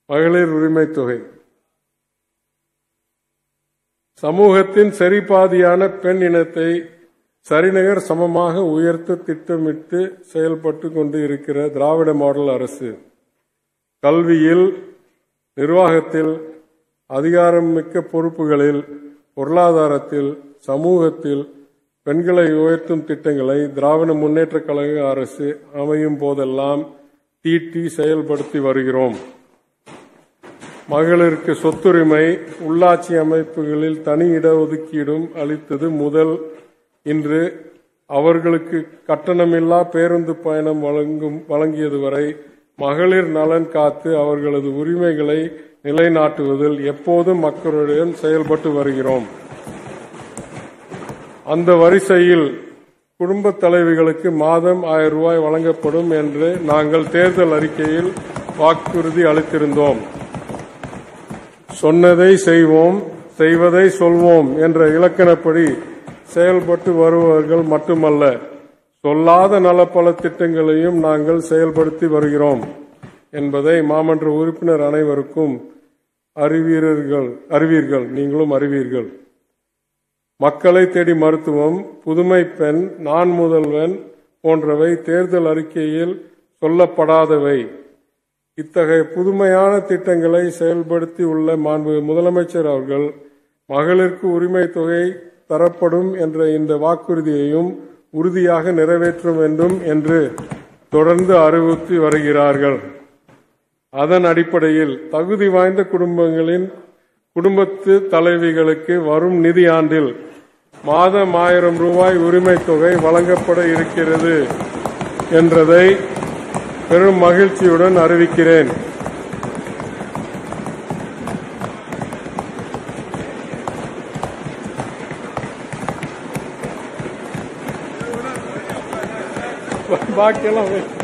மகளிர் உரிமை தொகை சமூகத்தின் சரிபாதியான பெண் இனத்தை சரிநிகர் சமமாக உயர்த்த திட்டமிட்டு செயல்பட்டு கொண்டு இருக்கிற திராவிட மாடல் அரசு கல்வியில் நிர்வாகத்தில் அதிகாரமிக்க பொறுப்புகளில் பொருளாதாரத்தில் சமூகத்தில் பெண்களை உயர்த்தும் திட்டங்களை திராவிட முன்னேற்ற கழக அரசு அமையும் போதெல்லாம் தீட்டி செயல்படுத்தி வருகிறோம் மகளிருக்கு சொத்துரிமை உள்ளாட்சி அமைப்புகளில் தனி இடஒதுக்கீடும் அளித்தது முதல் இன்று அவர்களுக்கு கட்டணமில்லா பேருந்து பயணம் வழங்கும் வழங்கியது வரை மகளிர் நலன் காத்து அவர்களது உரிமைகளை நிலைநாட்டுவதில் எப்போதும் மக்களுடன் செயல்பட்டு வருகிறோம் அந்த வரிசையில் குடும்ப தலைவிகளுக்கு மாதம் ஆயிரம் ரூபாய் வழங்கப்படும் என்று நாங்கள் தேர்தல் அறிக்கையில் வாக்குறுதி அளித்திருந்தோம் சொன்னதை செய்வோம் செய்வதை சொல்வோம் என்ற இலக்கணப்படி செயல்பட்டு வருபவர்கள் மட்டுமல்ல சொல்லாத நலப்பல திட்டங்களையும் நாங்கள் செயல்படுத்தி வருகிறோம் என்பதை மாமன்ற உறுப்பினர் அனைவருக்கும் அறிவீர்கள் அறிவீர்கள் நீங்களும் அறிவீர்கள் மக்களை தேடி மருத்துவம் புதுமை பெண் நான் முதல்வன் போன்றவை தேர்தல் அறிக்கையில் சொல்லப்படாதவை இத்தகைய புதுமையான திட்டங்களை செயல்படுத்தி உள்ள மாண்பு முதலமைச்சர் அவர்கள் மகளிருக்கு உரிமை தொகை தரப்படும் என்ற இந்த வாக்குறுதியையும் உறுதியாக நிறைவேற்ற வேண்டும் என்று தொடர்ந்து அறிவுறுத்தி வருகிறார்கள் அதன் அடிப்படையில் தகுதி வாய்ந்த குடும்பங்களின் குடும்பத்து தலைவிகளுக்கு வரும் நிதியாண்டில் மாதம் ஆயிரம் ரூபாய் உரிமை தொகை வழங்கப்பட இருக்கிறது என்றதை பெரும் மகிழ்ச்சியுடன் அறிவிக்கிறேன் பாக்கியெல்லாம் வை.